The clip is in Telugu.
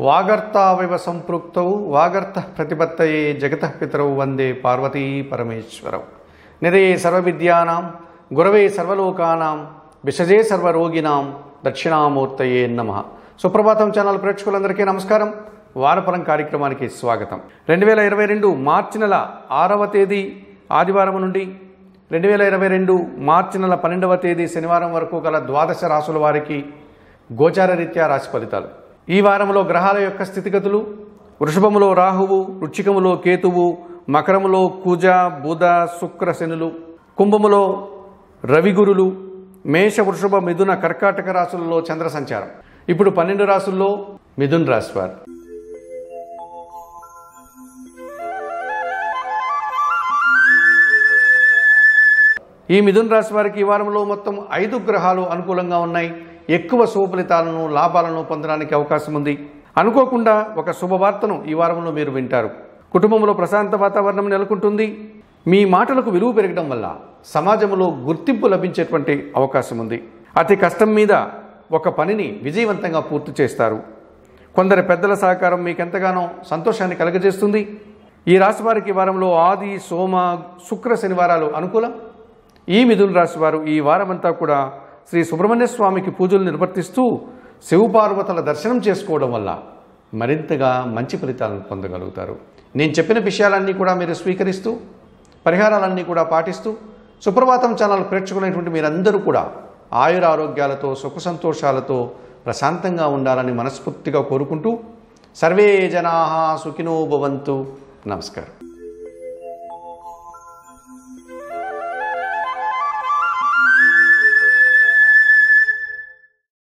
వాగర్తావివ సంపృక్తౌ వాగర్త ప్రతిపత్తయే జగతః పితరౌ వందే పార్వతీ పరమేశ్వరౌ నిదే సర్వవిద్యానాం గురవే సర్వలోకానాం విషజే సర్వరోగినాం దక్షిణామూర్తయే నమ సుప్రభాతం ఛానల్ ప్రేక్షకులందరికీ నమస్కారం వారఫలం కార్యక్రమానికి స్వాగతం రెండు వేల ఇరవై రెండు మార్చి నెల ఆరవ తేదీ ఆదివారం నుండి రెండు వేల ఇరవై రెండు మార్చి నెల పన్నెండవ తేదీ శనివారం వరకు గల ద్వాదశ రాసుల వారికి గోచార రీత్యా రాశి ఫలితాలు ఈ వారంలో గ్రహాల యొక్క స్థితిగతులు వృషభములో రాహువు వృచ్చికములో కేతువు మకరములో కుజ బుధ శుక్ర శనులు కుంభములో రవిగురులు మేష వృషభ మిథున కర్కాటక రాశులలో చంద్ర సంచారం ఇప్పుడు పన్నెండు రాసుల్లో మిథున్ రాశి వారు ఈ మిథున్ రాశి వారికి ఈ వారంలో మొత్తం ఐదు గ్రహాలు అనుకూలంగా ఉన్నాయి ఎక్కువ శుభఫలితాలను లాభాలను పొందడానికి అవకాశం ఉంది అనుకోకుండా ఒక శుభవార్తను ఈ వారంలో మీరు వింటారు కుటుంబంలో ప్రశాంత వాతావరణం నెలకొంటుంది మీ మాటలకు విలువ పెరగడం వల్ల సమాజంలో గుర్తింపు లభించేటువంటి అవకాశం ఉంది అతి కష్టం మీద ఒక పనిని విజయవంతంగా పూర్తి చేస్తారు కొందరి పెద్దల సహకారం మీకు ఎంతగానో సంతోషాన్ని కలగజేస్తుంది ఈ రాశి వారికి ఈ వారంలో ఆది సోమ శుక్ర శనివారాలు అనుకూలం ఈ మిథున రాశి వారు ఈ వారమంతా కూడా శ్రీ సుబ్రహ్మణ్య స్వామికి పూజలు నిర్వర్తిస్తూ శివపార్వతుల దర్శనం చేసుకోవడం వల్ల మరింతగా మంచి ఫలితాలను పొందగలుగుతారు నేను చెప్పిన విషయాలన్నీ కూడా మీరు స్వీకరిస్తూ పరిహారాలన్నీ కూడా పాటిస్తూ సుప్రభాతం ఛానల్ ప్రేక్షకులైనటువంటి మీరందరూ కూడా ఆయుర ఆరోగ్యాలతో సుఖ సంతోషాలతో ప్రశాంతంగా ఉండాలని మనస్ఫూర్తిగా కోరుకుంటూ సర్వే జనా సుఖినో భవంతు నమస్కారం